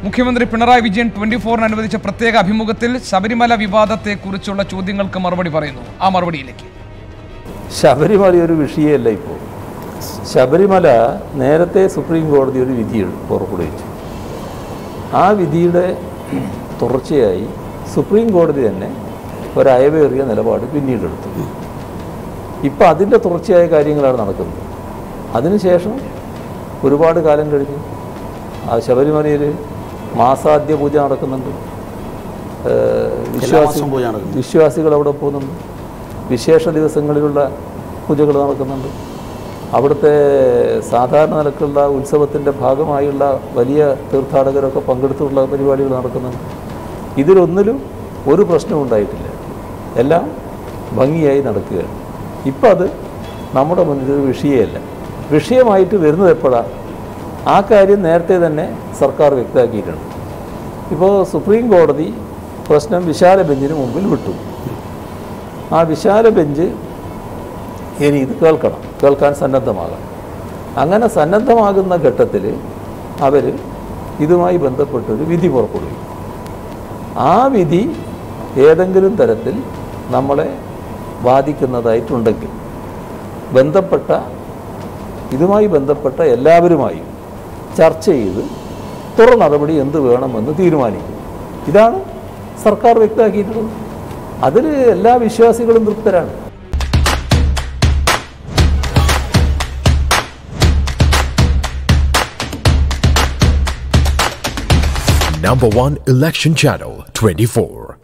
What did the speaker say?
മുഖ്യമന്ത്രി പിണറായി വിജയൻ ട്വന്റി ഫോറിന് അനുവദിച്ച പ്രത്യേക അഭിമുഖത്തിൽ ശബരിമല വിവാദത്തെക്കുറിച്ചുള്ള ചോദ്യങ്ങൾക്ക് മറുപടി പറയുന്നു ആ മറുപടിയിലേക്ക് ശബരിമല ഒരു വിഷയമല്ല ഇപ്പോൾ ശബരിമല നേരത്തെ സുപ്രീം കോടതി ഒരു വിധി പുറപ്പെടുവിച്ചു ആ വിധിയുടെ തുടർച്ചയായി സുപ്രീം കോടതി തന്നെ ഒരു അയവേറിയ നിലപാട് പിന്നീടെടുത്തു ഇപ്പം അതിൻ്റെ തുടർച്ചയായ കാര്യങ്ങളാണ് നടക്കുന്നത് അതിനുശേഷം ഒരുപാട് കാലം കഴിഞ്ഞ് ആ ശബരിമലയിൽ മാസാദ്യ പൂജ നടക്കുന്നുണ്ട് ഏഹ് വിശ്വാസി മാസവും പൂജ നടക്കുന്നുണ്ട്. വിശ്വാസികൾ അവിടെ പോകുന്നുണ്ട് വിശേഷ ദിവസങ്ങളിലുള്ള പൂജകൾ നടക്കുന്നുണ്ട് അവിടുത്തെ സാധാരണ നിലക്കുള്ള ഉത്സവത്തിൻ്റെ ഭാഗമായുള്ള വലിയ തീർത്ഥാടകരൊക്കെ പങ്കെടുത്തുള്ള പരിപാടികൾ നടക്കുന്നുണ്ട് ഇതിലൊന്നിലും ഒരു പ്രശ്നവും ഉണ്ടായിട്ടില്ല എല്ലാം ഭംഗിയായി നടക്കുകയാണ് ഇപ്പം അത് നമ്മുടെ മുന്നിൽ ഒരു വിഷയമല്ല വിഷയമായിട്ട് വരുന്നത് എപ്പോഴാണ് ആ കാര്യം നേരത്തെ തന്നെ സർക്കാർ വ്യക്തമാക്കിയിട്ടുണ്ട് ഇപ്പോൾ സുപ്രീം കോടതി പ്രശ്നം വിശാല ബെഞ്ചിന് മുമ്പിൽ വിട്ടു ആ വിശാല ബെഞ്ച് ഇനി ഇത് കേൾക്കണം കേൾക്കാൻ സന്നദ്ധമാകണം അങ്ങനെ സന്നദ്ധമാകുന്ന ഘട്ടത്തിൽ അവർ ഇതുമായി ബന്ധപ്പെട്ടൊരു വിധി പുറപ്പെടുവിക്കും ആ വിധി ഏതെങ്കിലും തരത്തിൽ നമ്മളെ ബാധിക്കുന്നതായിട്ടുണ്ടെങ്കിൽ ബന്ധപ്പെട്ട ഇതുമായി ബന്ധപ്പെട്ട എല്ലാവരുമായും ചർച്ച ചെയ്ത് തുടർ നടപടി എന്ത് വേണമെന്ന് തീരുമാനിക്കും ഇതാണ് സർക്കാർ വ്യക്തമാക്കിയിട്ടുള്ളത് അതിൽ എല്ലാ വിശ്വാസികളും തൃപ്തരാണ് Number one election channel 24.